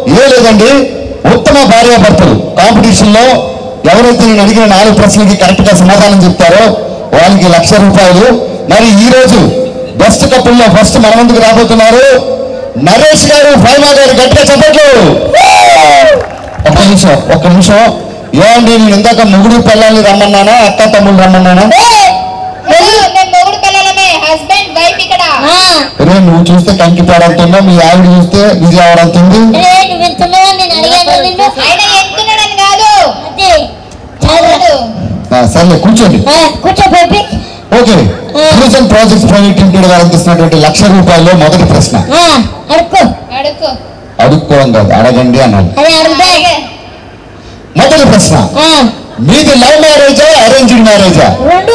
ఏ లేదండి ఉత్తమ భార్యాభర్తలు కాంపిటీషన్ లో ఎవరైతే నేను అడిగిన నాలుగు ప్రశ్నలకి కరెక్ట్ గా సమాధానం చెప్తారో వాళ్ళకి లక్ష రూపాయలు మరి ఈ రోజు బెస్ట్ కపుల్ లో ఫస్ట్ మన ముందుకు రాబోతున్నారు నరేష్ గారు ఫైమా గారు గట్టిగా చెప్పట్లు ఒక్క నిమిషం ఒక్క నిమిషం ఏమండి నేను ఇందాక ముగుడు పిల్లల్ని రమ్మన్నానా అక్క తమ్ముళ్ళు రమ్మన్నానా మేము మొగుడు పిల్లలమే హస్బెండ్ వైఫ్ ఇక్కడ ఆ, రే నువ్వు చూస్తే కంకి పాడంతుందో మీ ఆవిడ చూస్తే విజయవాడ అవుతుంది రే, నువ్వు ఎంతున్నావా నేను అడిగాను నిన్ను ఆయన ఎంతున్నాడని కాదు అదే చాలా కాదు. సర్లే కూర్చోండి ఆ, కూర్చో baby okay fusion projects private limited వారు అందిస్తున్నటువంటి లక్ష రూపాయల్లో మొదటి ప్రశ్న ఆ, అడుక్కో అడుక్కో అడుక్కోవడం కాదు అడగండి అన్నాను అదే అడుగుదా అలాగే. మొదటి ప్రశ్న ఆ, మీది లవ్ మ్యారేజా అరేంజ్డ్ మ్యారేజా రెండు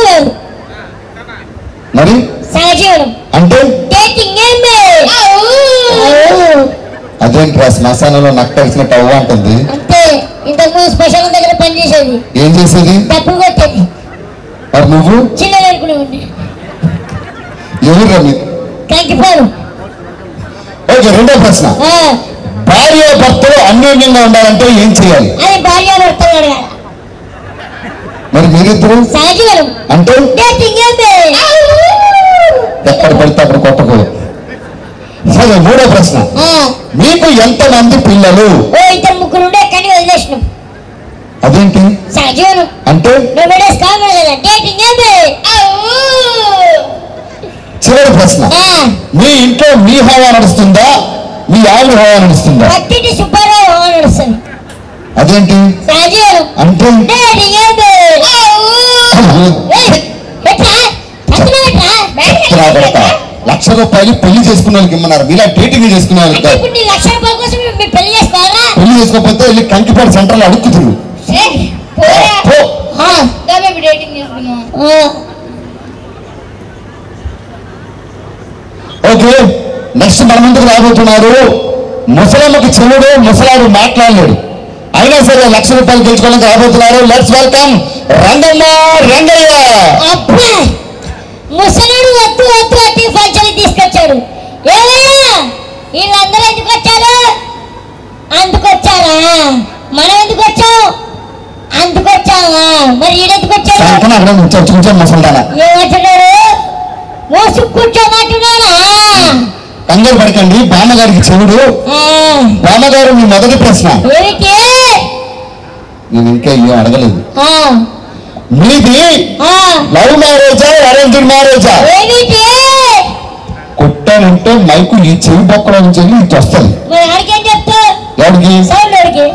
మరి సహజీవనం అంటే డేటింగ్ ఏమే ఆవు. అదేంటి రా శ్మశానంలో నక్కడిసినట్టు అవ్వ అంటుంది అంతే ఇంతకు స్పెషల్ దగ్గర పనిచేసేది ఏం చేసేది డబ్బులు కొట్టేది మరి నువ్వు చిన్న నేర్పునే ఉంది ఎవరు రా మీరు కంకిపోరు ఓకే రెండో ప్రశ్న ఆ, భార్య భర్తలు అన్యోన్యంగా ఉండాలంటే ఏం చేయాలి అది భార్యాభర్తలు అడగాల మరి మీరిద్దరు సహజీవనం అంటే డేటింగ్ ఏమే ఎక్కడ పడితే అక్కడ కొట్టకూడదు సరే మూడో ప్రశ్న ఆ, మీకు ఎంతమంది పిల్లలు ఓ ఇద్దరు ముగ్గురు ఉండే కానీ వదిలేసినాం అదేంటి సహజీవనం అంటే నువ్వు పెడేసి కావాలి కదా డేటింగ్ ఏమే ఆవు. చివరి ప్రశ్న ఆ, మీ ఇంట్లో మీ హవా నడుస్తుందా మీ ఆవిడ హవా నడుస్తుందా పట్టింటి సుబ్బారావు హవా నడుస్తుంది అదేంటి సహజీవనం అంటే డేటింగ్ ఏమే ఏయ్, ఎట్లా చచ్చినావెట్లా? చెప్తున్నా కొడతా. లక్ష రూపాయలు పెళ్లి చేసుకున్న వాళ్ళకి ఇమ్మన్నారు మీలా డేటింగ్ చేసుకునే వాళ్ళకి అంటే కాదు. ఇప్పుడు నీ లక్ష రూపాయల కోసం మీరు పెళ్లి చేసుకోవాలా పెళ్లి చేసుకోకపోతే వెళ్ళి కంకిపాడు సెంటర్ లో అడుక్కుతురు ఏ, పోరా. పో. ఆ, దా మేము డేటింగ్ చేసుకున్నాం ఆ, ఓకే నెక్స్ట్ మన ముందుకు రాబోతున్నారు ముసలమ్మకి చెవుడు ముసలాడు మాట్లాడలేడు అయినా సరే లక్ష రూపాయలు గెలుచుకోవడానికి రాబోతున్నారు లెట్స్ వెల్కమ్ రంగమ్మ రంగయ్య అబ్బా ముసలుడు వద్దు వద్దు వద్దు ఫంక్షన్ తీసుకొచ్చాడు ఏమయ్యా వీళ్ళందరూ ఎందుకు వచ్చారు అందుకొచ్చారా మనం ఎందుకు వచ్చాం అందుకొచ్చావా మరి ఈడెందుకు వచ్చాడు సంకన అక్కడ కూర్చో కూర్చొని ముసల్దాన ఏమంటున్నాడు మోసు కూర్చోమంటున్నాడా కంగారు పడకండి బామ్మగారికి చెవుడు ఆ, బామ్మగారు మీ మొదటి ప్రశ్న ఏమిటి నేను ఇంకా ఏం అడగలేదు ఆ, మీది ఆ, లవ్ మ్యారేజా అరేంజ్డ్ మ్యారేజా ఏమిటి కొట్టానంటే మైకు ఈ చెవి బొక్కలో నుంచి వెళ్ళి ఇటు వస్తుంది మరి ఆడికేం చెప్తావు ఎవరికి సౌండ్ ఆడికి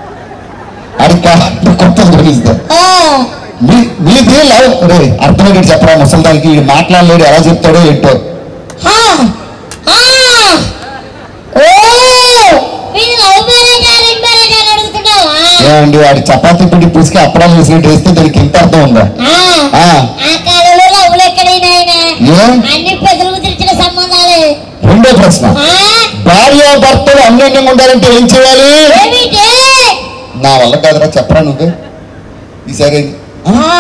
అడిగి కొత్తది తెలిస్తే ఆ, మీ మీది లవ్ రే అర్థమయ్యేది చెప్పరా ముసలిదానికి వీడు మాట్లాడలేడు ఎలా చెప్తాడో ఏంటో ఆ, ఆ. ఓ వీళ్ళు లవ్ మ్యారేజ్ అరేంజ్ మ్యారేజ్ అని అడుగుతున్నావా ఏమండి వాడి చపాతీ పిండి పూసుకి అప్పడాలు వేసినట్టు వేస్తే దానికి ఇంత అర్థం ఉందా ఆ, ఆ, ఆ కాలంలో లవ్లు ఎక్కడైనా ఏ అన్ని ప్రజలకు తెచ్చిన సంబంధాలే రెండో ప్రశ్న ఆ, భార్య భర్తలు అన్యోన్యంగా ఉండాలంటే ఏం చేయాలి ఏమిటి నా వల్ల కాదురా చెప్పరా నువ్వు ఈసారి ఆ, ఆ,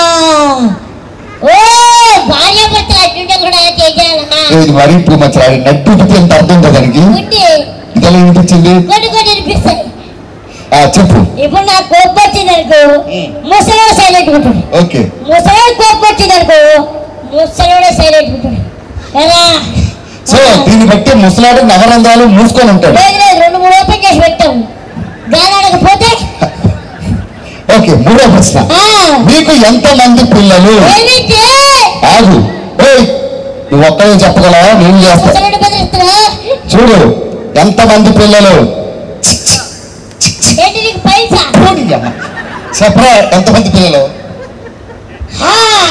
ఓ భార్య భర్తలు అట్టుంటే కూడా చేయాలన్నా ఇది మరీ టూ మచ్ రాడి నడ్డు ఉడితే ఎంత అర్థం ఉందా దానికి ఉంది ఇదెలా వినిపించింది కొన్ని కొన్ని అనిపిస్తాయి ఆ చెప్పు ఇప్పుడు నాకు కోపం వచ్చింది అనుకో ముసలోడు సైలెంట్ ఉంటుంది ఓకే ముసలోడు కోపం వచ్చింది అనుకో ముసలోడే సైలెంట్ ఉంటుంది ఎలా సో దీన్ని బట్టి ముసలాడు నవరంధ్రాలు మూసుకొని ఉంటాడు లేదు లేదు రెండు మూడు ఓపెన్ చేసి పెట్టాం గాలి ఆడకపోతే ఓకే మూడో ప్రశ్న ఆ, మీకు ఎంత మంది పిల్లలు ఏమిటి ఆగు ఓయ్ నువ్వు ఒక్కడే చెప్పగలవా నేను చేస్తా ముసలోడు బెదిరిస్తున్నా చూడు ఎంత మంది పిల్లలు ఏంటి నీకు పైసా చూడు ఈ అమ్మ. చెప్పరా ఎంత మంది పిల్లలు ఆ,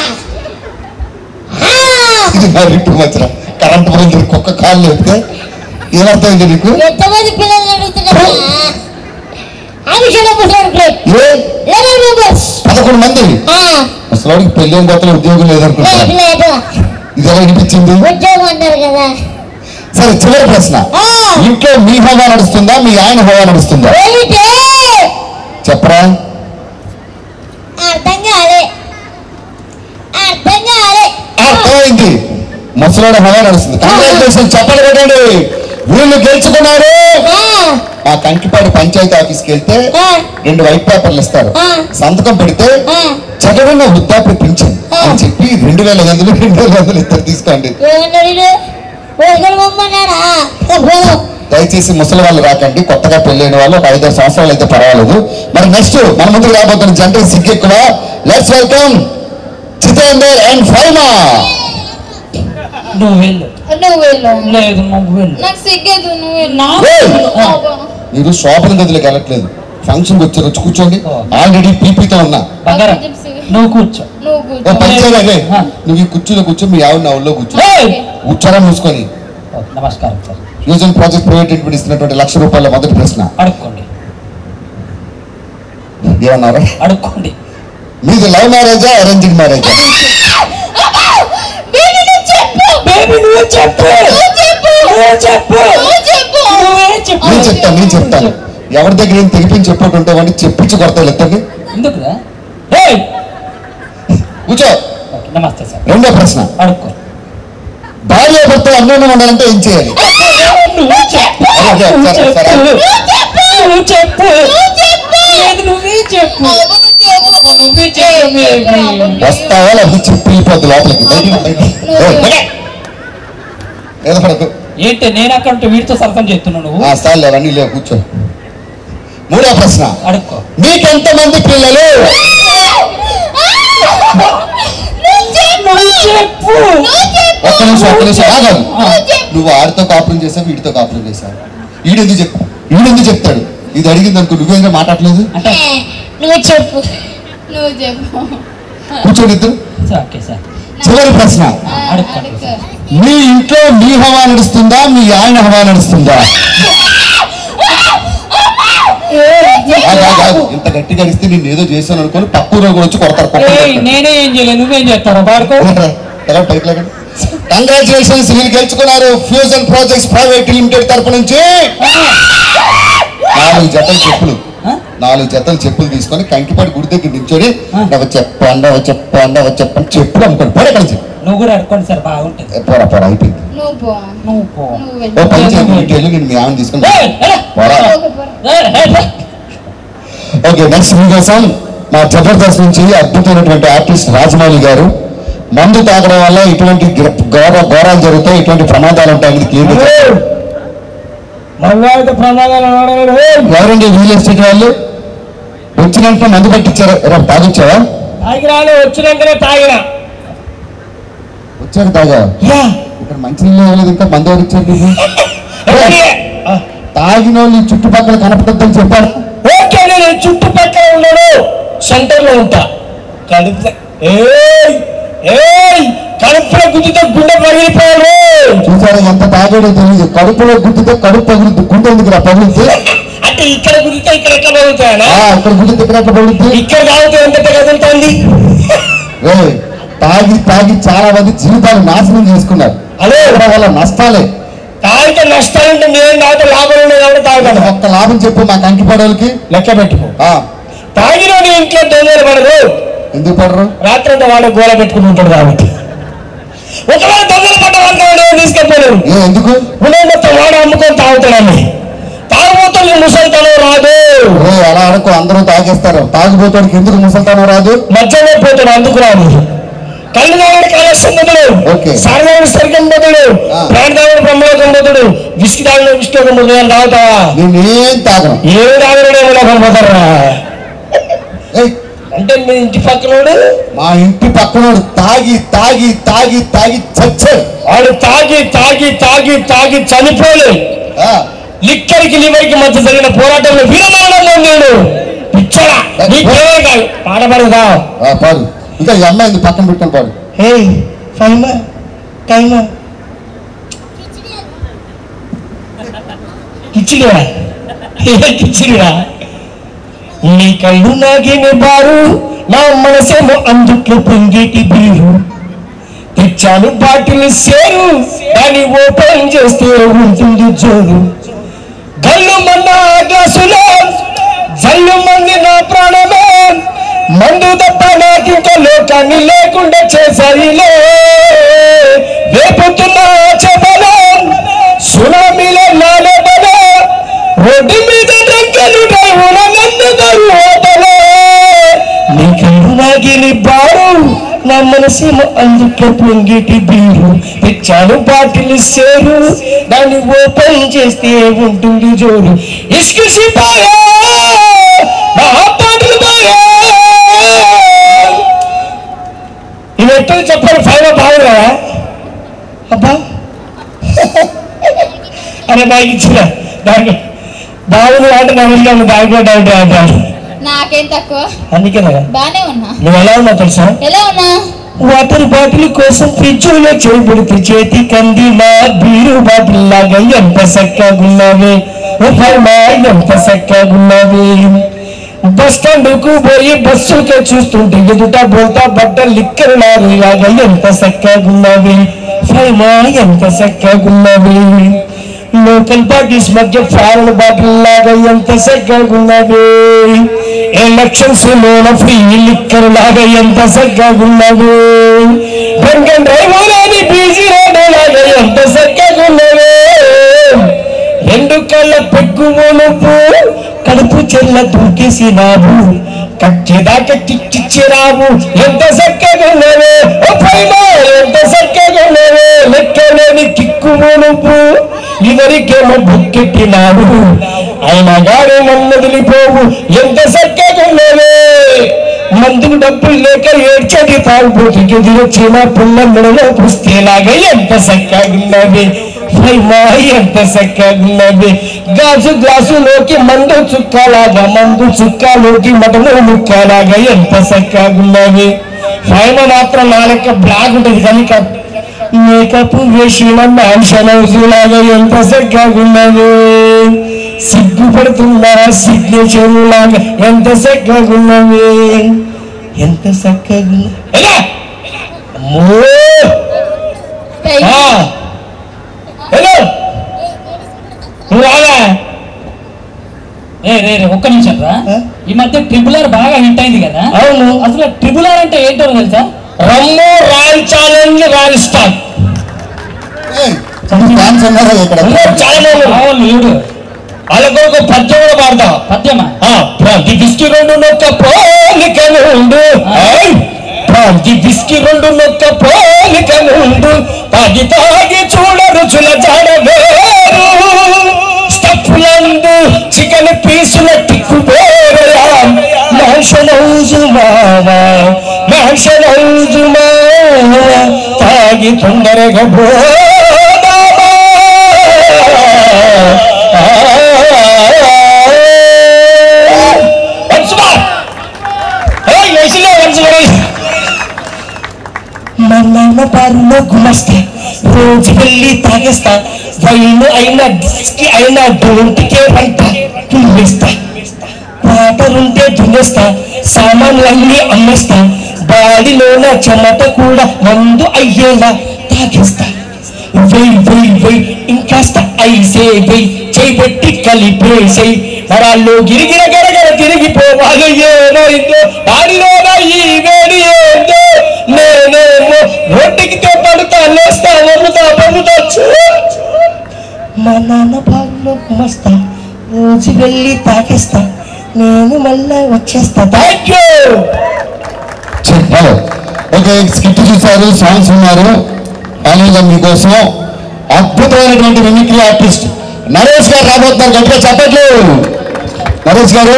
ఆ, ఇది మరి టూ మచ్ రా కరెంట్ పోయింది కుక్క కాళ్ళు లేపితే ఏమర్థమైంది నీకు ఎంతమంది పిల్లలు అడుగుతున్నారా ఆ విషయంలో ముసలోడు గ్రేట్ ఏ లెవెల్ మెంబర్స్ పదకొండు మంది ముసలాడికి పెళ్ళి అయిన కొత్తలో ఉద్యోగం లేదనుకుంటా లేదు లేదు ఇది ఎలా వినిపించింది ఉద్యోగం అన్నారు కదా సరే చివరి ప్రశ్న ఆ, ఇంట్లో మీ హవా నడుస్తుందా మీ ఆయన హవా నడుస్తుందా ఏమిటి చెప్పరా అర్థం కాలే అర్థం కాలే అర్థమైంది ముసలాడు హవా నడుస్తుంది కంగ్రాచులేషన్ చెప్పలు కొట్టండి వీళ్ళు గెలుచుకున్నారు ఆ, మా కంకిపాడు పంచాయతీ ఆఫీస్కి వెళ్తే ఆ. రెండు వైట్ పేపర్లు ఇస్తారు ఆ. సంతకం పెడితే ఆ. జగనన్న వృద్ధాప్య పింఛన్ ఆ. అని చెప్పి రెండు వేల ఐదు రెండు వేల ఐదు ఇద్దరు తీసుకోండి ఏమన్నాడు ఒకరు బొమ్మన్నాడా పోదాం దయచేసి ముసలి వాళ్ళు రాకండి కొత్తగా పెళ్ళైన వాళ్ళు ఒక ఐదారు సంవత్సరాలు అయితే పర్వాలేదు మరి నెక్స్ట్ మన ముందుకు రాబోతున్న జంట సిగ్గు ఎక్కువ let's welcome Jitender and Faima నువ్వు వెళ్ళు నువ్వు వెళ్ళు లేదు నువ్వు వెళ్ళు నాకు సిగ్గేదు నువ్వు వెళ్ళు నా ఏయ్! అబ్బా. మీరు శోభన గదిలోకి వెళ్ళట్లేదు ఫంక్షన్కి వచ్చారు వచ్చి కూర్చోండి ఓ. ఆల్రెడీ పీపీతో ఉన్నా బంగారం నువ్వు కూర్చో నువ్వు ఓ కూర్చో పని చేయాలి ఆ. నువ్వు ఈ కుర్చీలో కూర్చో మీ ఆవిడ నా ఒళ్ళో కూర్చో ఏయ్! కూర్చోరా మూసుకొని ఓ, నమస్కారం sir fusion project private limited ఇస్తున్నటువంటి లక్ష రూపాయల మొదటి ప్రశ్న అడుక్కోండి ఏమన్నారా అడుక్కోండి మీది లవ్ మ్యారేజా అరేంజ్డ్ మ్యారేజా బేబీ నువ్వు చెప్పు బేబీ నువ్వు చెప్పు నువ్వు చెప్పు నువ్వు చెప్పు నువ్వు చెప్పు నువ్వే చెప్పు నేను చెప్తాను నేను చెప్తాను ఎవరి దగ్గర ఏం తెగిపించి చెప్పట్టు ఉంటామని చెప్పించి కొడతాను ఎత్తండి ఎందుకురా ఏయ్! కూర్చో ఓకే, నమస్తే సార్ రెండో ప్రశ్న అడుక్కో భార్య భర్త అన్యోన్యం ఉండాలంటే ఏం చేయాలి నువ్వు చెప్పు అలాగే, నువ్వు సరే, సరే. చెప్పు నువ్వు చెప్పు లేదు నువ్వే చెప్పు నువ్వే చెప్పు బేబీ వస్తావా లేకపోతే చెప్పి వెళ్ళిపోద్ది లోపలికి బయటికి, బయటికి. ఏయ్, బయట. ఏదో పడకు ఏంటి నేను అక్కడ ఉంటే వీడితో సరసం చేస్తున్నావు నువ్వు ఆ స్థాయిలో అవన్నీ లేవు కూర్చో మూడో ప్రశ్న అడుక్కో మీకెంతమంది పిల్లలు నువ్వు చెప్పు ఒక్క నిమిషం ఒక్క నిమిషం ఆగాలి ఆ. నువ్వు ఆడితో కాపురం చేసావు వీడితో కాపురం చేసావు ఈడెందుకు చెప్ ఈడెందుకు చెప్తాడు ఇది అడిగింది అనుకో నువ్వేంద్ర మాట్లాడలేదు అంటే నువ్వు చెప్పు నువ్వు చెప్పు కూర్చోండి ఇద్దరు సార్, ఓకే సార్ చివరి ప్రశ్న ఆ, అడుక్కోండి. అడుక్కో. మీ ఇంట్లో మీ హవా నడుస్తుందా మీ ఆయన హవా నడుస్తుందా ఆగు, ఆగు, ఆగు. ఇంత గట్టిగా అడిస్తే నేను ఏదో చేశాను అనుకోని పక్కూరు కూడా వచ్చి కొడతారు కుక్కలు ఏయ్, కొడతారు. నేనే ఏం చేయలేదు నువ్వేం చేస్తావు పాడుకో ఏంట్రా? ఎలా పైకి లేకండి కంగ్రాచులేషన్స్ వీళ్ళు గెలుచుకున్నారు ఫ్యూజన్ ప్రాజెక్ట్స్ ప్రైవేట్ లిమిటెడ్ తరపు నుంచి నాలుగు జతలు చెప్పులు ఆ? నాలుగు జతలు చెప్పులు తీసుకొని కంకిపాటి గుడి దగ్గర నించొని ఆ. నవ్వు చెప్పండి నవ్వు చెప్పండి నవ్వు చెప్పండి చెప్పులు అమ్ముకోండి పోరా కలిసి నువ్వు కూడా అడుక్కోండి సార్ బాగుంటుంది పోరా పోరా అయిపోయింది నువ్వు పో నువ్వు పో నువ్వు ఓ వెళ్ళు పని చేయండి ఇంటికి వెళ్ళి నేను మీ ఆమె తీసుకుని ఏయ్, ఎలా? పోరా ఓకే, పోరా. ఏయ్, ఏయ్, ఏయ్. ఓకే నెక్స్ట్ మీకోసం మా జబర్దస్త్ నుంచి అద్భుతమైనటువంటి ఆర్టిస్ట్ రాజమౌళి గారు మందు తాగడం వల్ల ఇటువంటి గిర- ఘోర ఘోరాలు జరుగుతాయి ఇటువంటి ప్రమాదాలు ఉంటాయని క్లియర్ మగవాడితో ప్రమాదాలు ఆడలేడు. ఏయ్, ఎవరండి రియల్ ఎస్టేట్ వాళ్ళు వచ్చినంత మందు పట్టించారు రేపు తాగొచ్చావా తాగిరాలు వచ్చినాకనే తాగినా వచ్చాక తాగా యా, ఇక్కడ మంచినీళ్ళు ఇవ్వలేదు ఇంకా మందు ఎవరు ఇచ్చారు నీకు? ఓకే. ఆ, తాగిన వాళ్ళు ఈ చుట్టుపక్కల కనపడద్దని చెప్పారు ఓకే నేను చుట్టుపక్కల ఉన్నాడు సెంటర్ లో ఉంటా కడుపు ఏయ్ ఏయ్ కడుపులో గుద్దితే గుండె పగిలిపోయాడు చూసారా ఎంత తాగాడో తెలియదు కడుపులో గుద్దితే కడుపు పగులుద్ది గుండె ఎందుకు రా పగులుద్ది అంటే ఇక్కడ గుద్దితే ఇక్కడ ఎట్లా పగులుతాయనా ఆ, ఇక్కడ గుద్దితే ఇక్కడ ఎట్లా పగులుద్ది ఇక్కడ తాగితే ఎంత కదులుతుంది ఏయ్, తాగి తాగి చాలా మంది జీవితాలు నాశనం చేసుకున్నారు అదే తాగడం వల్ల నష్టాలే తాగితే నష్టాలంటే నేను తాగితే లాభం ఉండేది కాబట్టి తాగుతాను ఒక్క లాభం చెప్పు మా కంకిపడోళ్ళకి లెక్క పెట్టుకో ఆ, తాగిన ఇంట్లో దొంగలు పడరు ఎందుకు పడరు రాత్రి అంతా వాడు గోల పెట్టుకుని ఉంటాడు కాబట్టి ఒకవేళ దొంగలు పడ్డ వాళ్ళు తీసుకెళ్ళిపోయారు ఏ ఎందుకు ఉండే మొత్తం వాడు అమ్ముకొని తాగుతాడని తాగుబోతులు ముసలితనం రాదు ఏ అలా అనుకో అందరూ తాగేస్తారు తాగిపోతాడికి ఎందుకు ముసల్తానం రాదు మధ్యలో పోతాడు అందుకు రాదు కళ్ళు తాగడు కాలస్యం బదులు ఓకే. సారదావుడు స్వర్గం బదులు ఆ. ప్రాణదావుడు బ్రహ్మలోకం బదులు విస్కి తాగిన విష్ణులోకం బదులు అని తాగుతావా నేనేం తాగను ఏమి తాగడేమో లోకం పోతారా ఏయ్, అంటే మీ ఇంటి పక్కనోడు మా ఇంటి పక్కనోడు తాగి తాగి తాగి తాగి చచ్చాడు వాడు తాగి తాగి తాగి తాగి చనిపోలేదు ఆ, లిక్కరికి లివర్కి మధ్య జరిగిన పోరాటంలో వీరమరణం పొందాడు పిచ్చడా నీకేమే కాదు పాడబడదా ఆ, పాడు ఇంకా ఈ అమ్మాయింది పక్కన పెట్టుకొని పాడు హే ఫైమా కైమా కిచ్చిడిరా ఏ కిచ్చిడిరా నీ కళ్ళు నాగిన బారు నా మనసేమో అందుట్లో పొంగేటి బీరు తెచ్చాను బాటిల్ సేరు దాన్ని ఓపెన్ చేస్తే ఉంటుంది జోరు గల్లు మన్న గ్లాసులో జల్లు మంది నా ప్రాణమే మందు తప్ప నాకింక లోకాన్ని లేకుండా చేసాయిలే వేపుతున్న చెబలో సునామీలో నాలబలో రోడ్డు మీద నా మనసేమో అందుకే పొంగిటి బీరు తెచ్చాను బాటిల్ సేరు దాన్ని ఓపెన్ చేస్తే ఉంటుంది జోరు ఇసుక సిపాయా నా బాటిల్ బాయా ఇవి ఎట్లా చెప్పాలి ఫైవ్ బాగున్నా అబ్బా అరే నాకు ఇచ్చిన దానికి బాగుంది అంటే నా వెళ్ళాను దాంట్లో డౌట్ అంటాను నాకేం తక్కువ అందుకే కదా బానే ఉన్నా నువ్వు ఎలా ఉన్నావు తెలుసా ఎలా ఉన్నా వాటర్ బాటిల్ కోసం ఫ్రిడ్జ్ లో చేయబడితే చేతి కంది నా బీరు బాటిల్ లాగా ఎంత చక్కగున్నవి మా ఎంత చక్కగున్నవి బస్ స్టాండ్ కు పోయి బస్సుకే చూస్తుంటే ఎదుట బోల్తా బట్ట లిక్కర్ లారీ లాగా ఎంత చక్కగున్నవి ఫైమా ఎంత చక్కగున్నవి లోకల్ పార్టీస్ మధ్య ఫారెన్ బాటిల్ లాగా ఎంత చక్కగున్నవి ఎలక్షన్స్ లోన ఫ్రీ లిక్కర్ లాగా ఎంత చక్కగున్నవి డ్రంకన్ డ్రైవర్ అని బీజీ రోడ్ లాగా ఎంత చక్కగున్నవి రెండు కళ్ళ పెగ్గు నువ్వు కడుపు చెల్ల దూకేసినావు కచ్చేదాకా కిక్కిచ్చినావు ఎంత చక్కగా ఉన్నవే ఓ పైమా ఎంత చక్కగా ఉన్నవే లెక్కలేని కిక్కు నువ్వు ఇవరికేమో బుక్కెట్టినావు అయినా గారు నన్ను వదిలిపోవు ఎంత చక్కగా ఉన్నవే మందుకు డబ్బులు లేక ఏడ్చడి తాగుబోతుకి ఎదురొచ్చిన పుల్ల మెడలో పుస్తేలాగా ఎంత చక్కగా ఉన్నవి ఫైమా ఎంత చక్కగున్నది గాజు గ్లాసులోకి మందు చుక్కలాగా మందు చుక్కలోకి మటను ముక్కలాగా ఎంత చక్కగున్నది ఫైమ మాత్రం నా లెక్క బ్లాక్ ఉంటుంది కనుక మేకప్ వేసిన మ్యాన్షన్ హౌస్ లాగా ఎంత చక్కగున్నది సిగ్గుపడుతున్నా సిగ్నేచర్ లాగా ఎంత చక్కగున్నది ఎంత చక్కగున్న ఎలా? అమ్మో Thank ఆ. you. హలో నువ్వు రాగా రే రే రే ఒక్క నిమిషం రా ఆ? ఈ మధ్య ట్రిపుల్ ఆర్ బాగా హిట్ అయింది కదా అవును అసలు ట్రిపుల్ ఆర్ అంటే ఏంటో తెలుసా రమ్మో Royal Challenge Royal Star fans ఉన్నారా ఇక్కడ రమ్మో చాలా మంది అవును చూడు వాళ్ళకు ఒక పద్యం కూడా పాడతాం పద్యమా ఆ, ప్రాంతి బిస్కి రెండు నొక్క పోలిక నుండు ఏయ్! ప్రాంతి బిస్కి రెండు నొక్క పోలిక నుండు తాగి తాగి చూడ రుచుల జాడ వేరు స్టఫ్లందు చికెన్ పీసుల టిక్కు వేరయా మ్యాన్షన్ హౌస్ మావా మ్యాన్షన్ హౌస్ మావా తాగి తొందరగా పోదామా Once more. Hey, లేచిలే once more. మా నాన్న బారులో గుమస్తా రోజు వెళ్ళి తాగేస్తా వైన్ అయినా డిస్కి అయినా డోంట్ కేర్ అంట తుమ్మేస్తా వాటర్ ఉంటే దున్నేస్తా సామాన్లన్నీ అమ్మేస్తా బాడీలోన చెమట కూడా మందు అయ్యేలా తాగేస్తా వెయ్ వెయ్ వెయ్ ఇంకాస్త ఐసే వెయ్ చేపెట్టి కలిపేసై నరాల్లో గిరిగిర గరగర తిరిగిపోవాలి ఏమైందో వాడిలోన ఈ వేడి ఏందో నేనేమో రోడ్డుకి పడుతా లేస్తా వమ్ముతా బొమ్ముతా మా నాన్న బాగులో కుమస్తా రోజు వెళ్ళి తాకేస్తా నేను మళ్ళా వచ్చేస్తా thank you hello okay skit చూశారు సాంగ్స్ ఉన్నారు ఫైనల్గా మీకోసం అద్భుతమైనటువంటి మిమిక్రీ ఆర్టిస్ట్ నరేష్ గారు రాబోతున్నారు గట్టిగా చెప్పట్లు నరేష్ గారు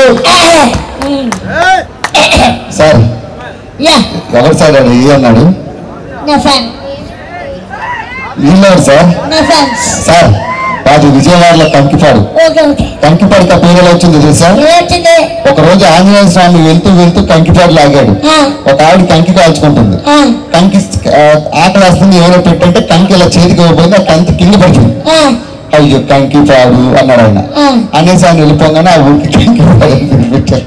సార్ యా ఎవరు సార్ వాడు? ఏ అన్నాడు నా ఫ్యాన్ వీళ్ళెవరు సార్ నా ఫ్యాన్స్ సార్ వాది విజయవాడలో కంకిపాడు ఓకే ఓకే కంకిపాడుకి ఆ పేరు ఎలా వచ్చిందో తెలుసా ఏమొచ్చింది ఒక రోజు ఆంజనేయ స్వామి వెళ్తూ వెళ్తూ కంకిపాడులో ఆగాడు ఆ, ఒక ఆవిడ కంకి కాల్చుకుంటుంది ఆ, కంకి ఆ, ఆకలి వస్తుంది ఎవరో పెట్టంటే కంకి ఇలా చేతికి ఇవ్వబోయింది ఆ కంకి కింద పడుతుంది ఆ, అయ్యో కంకి పాడు అన్నాడు ఆయన ఆ. అనేసి ఆయన వెళ్ళిపోగానే ఆ ఊరికి కంకి పాడు అని పేరు పెట్టారు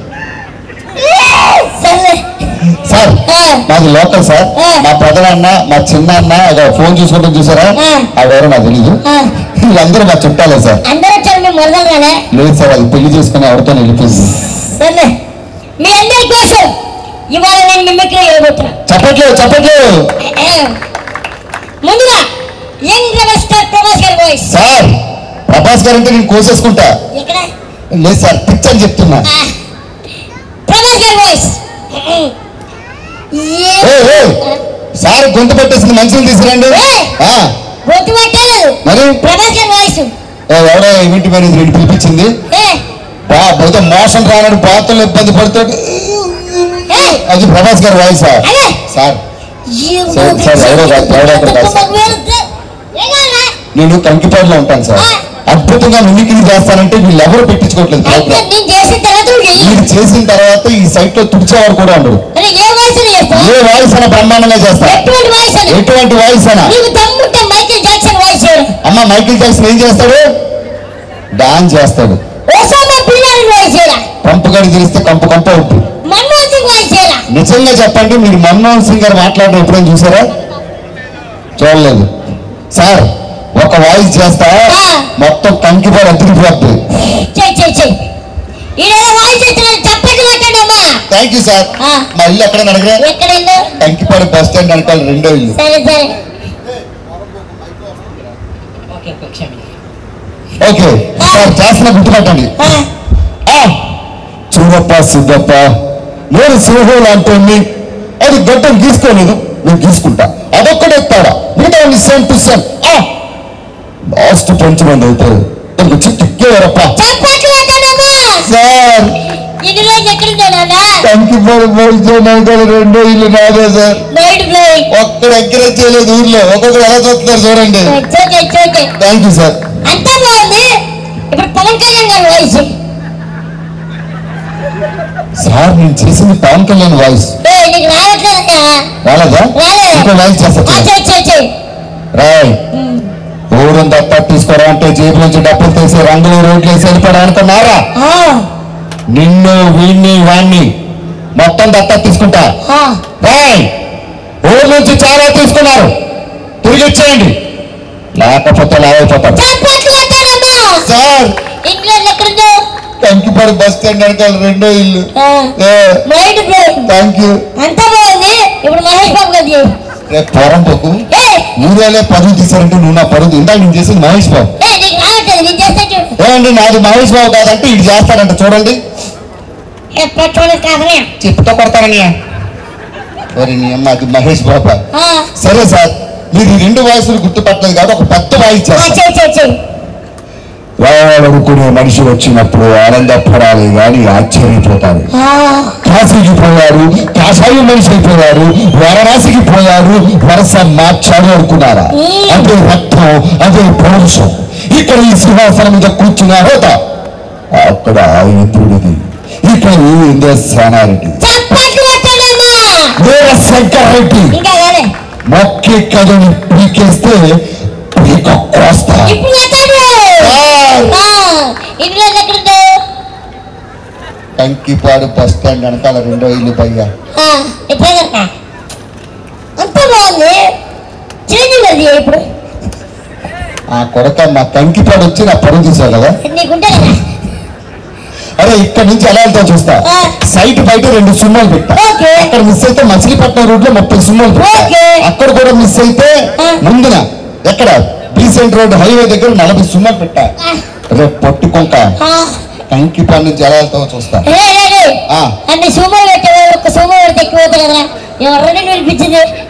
సర్లే సార్ ఆ, మాది లోకల్ సార్ ఆ. మా పెదనాన్న మా చిన్న అన్న ఒక ఫోన్ చూసుకుంటూ చూసారా ఆ. అదెవరో నాకు తెలీదు ఆ. వీళ్ళందరూ మా చుట్టాలే సార్ అందరూ వచ్చారు మేము మొదలుగానే లేదు సార్ అది పెళ్లి చేసుకుని ఎవరితో వెళ్ళిపోయింది సర్లే మీ అందరి కోసం ఇవాళ నేను మిమ్మల్ని వెళ్ళబోతున్నా చెప్పట్లేదు చెప్పట్లేదు ముందుగా యంగ్ రెబల్ స్టార్ ప్రభాస్ గారి వాయిస్ సార్ ప్రభాస్ గారు అంటే నేను కోసేసుకుంటా ఎక్కడ లేదు సార్ పిక్చర్ చెప్తున్నా ఆ, ప్రభాస్ గారి వాయిస్ ఏ- ఏ ఏ సార్ గొంతు పట్టేసింది మంచిని తీసుకురండి ఏయ్! ఆ, గొంతు పట్టలేదు మరి ప్రభాస్ గారి వాయిస్ ఏ, ఎవడో ఈవెంట్ మేనేజర్ ఇంటి పిలిపించింది ఏ బా పోతే మోసం రానడు బాత్రూంలో ఇబ్బంది పడుతాడు ఏ అది ప్రభాస్ గారి వాయిస్ సార్ అదే సార్ ఈ సరే, మూడు సరే, ఎవరో కాదు, ఎవరో ఒకరు కాదు. ఒక్కొక్క వేలుతో. ఏ కావాలా? నేను కంకిపాడులో ఉంటాను సార్ అద్భుతంగా మిమిక్రీ చేస్తానంటే వీళ్ళు ఎవరు పెట్టించుకోవట్లేదు అయితే ప్రోగ్రామ్ నేను చేసిన తర్వాత నువ్వు చెయ్యి. మీరు చేసిన తర్వాత ఈ సైట్ లో తుడిచేవారు కూడా ఉండరు మరి ఏ వాయిస్ చేస్తావు ఏ వాయిస్ అయినా బ్రహ్మాండంగా చేస్తా ఎటువంటి వాయిస్ అని ఎటువంటి వాయిస్ అయినా నీకు దమ్ముంటే మైకేల్ జాక్సన్ వాయిస్ చేయడం అమ్మ మైకిల్ జాక్సన్ ఏం చేస్తాడు డాన్స్ చేస్తాడు ఓసామా బిన్ లాడెన్ వాయిస్ చేయడం కంపు గడి తెలిస్తే కంపు కంప ఉంటుంది మన్మోహన్ సింగ్ వాయిస్ చేయడం నిజంగా చెప్పండి మీరు మన్మోహన్ సింగ్ గారు మాట్లాడడం ఎప్పుడైనా చూసారా చూడలేదు సార్ ఒక వాయిస్ చేస్తా మొత్తం కంకిపాడు అతికిపోతుంది చెయ్యి చెయ్యి చెయ్యి ఈడేదో వాయిస్ చేస్తున్నాడు చెప్పండి మాట్లాడమ్మా థ్యాంక్ యూ సార్ ఆ. మా ఇల్లు ఎక్కడ అడగరా ఎక్కడ ఇల్లు కంకిపాడు బస్ స్టాండ్ అనుకోవాలి రెండో ఇల్లు సరే సరే ఓకే ఓకే క్షమించండి ఓకే సార్ చేస్తున్న గుర్తుపట్టండి ఆ, ఆ, చూడప్ప సిద్ధప్ప నేను సింహం లాంటి అది గడ్డం గీసుకోలేదు నేను గీసుకుంటా అదొక్కడే తేడా మిగతా సేమ్ టు సేమ్ లాస్ట్ పంచమంది అవుతారు దానికి వచ్చి తిక్కేవారప్ప చప్పట్లు కొట్టండమ్మా సార్ ఇన్ని రోజులు ఎక్కడుందా నాన్న కంకిపాడు పోల్చే రెండో ఇల్లు నాదే సార్ బయట పోయి ఒక్కడ ఎక్కడ చేయలేదు ఊర్లో ఒక్కొక్కరు ఎలా చూస్తున్నారు చూడండి చూకే చూకే థ్యాంక్ యూ సార్ అంతా బాగుంది ఇప్పుడు పవన్ కళ్యాణ్ గారి వాయిస్ సార్ నేను చేసింది పవన్ కళ్యాణ్ వాయిస్ ఏ నీకు రావట్లేదయ్యా రాలేదా రాలేదు. ఇంకో వాయిస్ చేస్తా ఆ, చూడండి. చెయ్యి చెయ్యి చెయ్యి రాయ్ ఊరం దత్త తీసుకోరా అంటే జేబు నుంచి డబ్బులు తీసి రంగులు రోడ్లు వేసి వెళ్ళిపోవడం అనుకున్నారా ఆ, నిన్ను వీణ్ణి వాణ్ణి మొత్తం దత్త తీసుకుంటా ఆ. రాయ్ ఊరు నుంచి చాలా తీసుకున్నారు తిరిగి ఇచ్చేయండి లేకపోతే లాగైపోతారు చప్పట్లు కొట్టారమ్మా సార్ ఇంట్లో ఎక్కడుందో కంకిపాడు బస్ స్టాండ్ వెనకాల రెండో ఇల్లు బయట పోయి థ్యాంక్ యూ అంతా బాగుంది ఇప్పుడు మహేష్ బాబు గారు చేయి. రేపు పొరం పోకు ఏ ఊరేలే పరువు తీశారంటే నువ్వు నా పరువు ఇందాక నేను చేసింది మహేష్ బాబు ఏ నీకు రావట్లేదు నేను చేస్తా చూడు ఏమండి నాది మహేష్ బాబు కాదంటే ఇది చేస్తాడంట చూడండి ఎప్పుడు చూడదు కాదనే చెప్పుతో కొడతారని మరి నీ అమ్మ అది మహేష్ బాబా ఆ, సరే సార్ మీరు ఈ రెండు వాయిస్లు గుర్తుపట్టలేదు కాబట్టి ఒక పెద్ద వాయిస్ ఆ, చేస్తారు చెయ్యి చెయ్యి చెయ్యి రావాలనుకునే మనిషి వచ్చినప్పుడు ఆనందపడాలి కానీ ఆశ్చర్యపోతారు ఆ, కాశీకి పోయారు కాషాయం మనిషి అయిపోయారు వరరాశికి పోయారు వరస మార్చారు అనుకున్నారా అదే రక్తం అదే పౌరుషం ఇక్కడ ఈ సింహాసనం మీద కూర్చున్న హోత అక్కడ ఇంద్రుడిది ఇక్కడ ఈ ఇంద్రసేనారెడ్డి చప్పట్లు కొట్టాడమ్మా వీర శంకర్ రెడ్డి ఇంకా కాలే మొక్కి కథని పీకేస్తే పీక కోస్తా ఇప్పుడు కొట్టాడు సార్! ఆ, ఇంట్లో ఎక్కడుందో కంకిపాడు బస్ స్టాండ్ వెనకాల రెండో ఇల్లు పైగా ఆ, ఇప్పుడే కనుక అంతా బాగుంది చేంజ్ అది ఇప్పుడు ఆ కొడక మా కంకిపాడు వచ్చి నా పరువు తీసావు కదా నీకుంటే కదా అరే ఇక్కడ నుంచి ఎలా వెళ్తా చూస్తా ఆ. సైట్ బయట రెండు సున్నాలు పెట్టా ఓకే. అక్కడ మిస్ అయితే మచిలీపట్నం రూట్ లో ముప్పై సున్నాలు పెట్టా ఓకే. అక్కడ కూడా మిస్ అయితే ఆ. ముందున ఎక్కడ బీసెంట్ రోడ్ హైవే దగ్గర నలభై సున్నాలు పెట్టా ఆ, రేపు పట్టుకుంటా ఆ, కంకిపాడు నుంచి ఎలా వెళ్తావో చూస్తా రే, రే, రే. ఆ. అన్ని సూమో పెట్టేవాళ్ళు ఒక్క సూమో పెడితే ఎక్కువ అవుతుంది కదరా ఎవరు వినిపించింది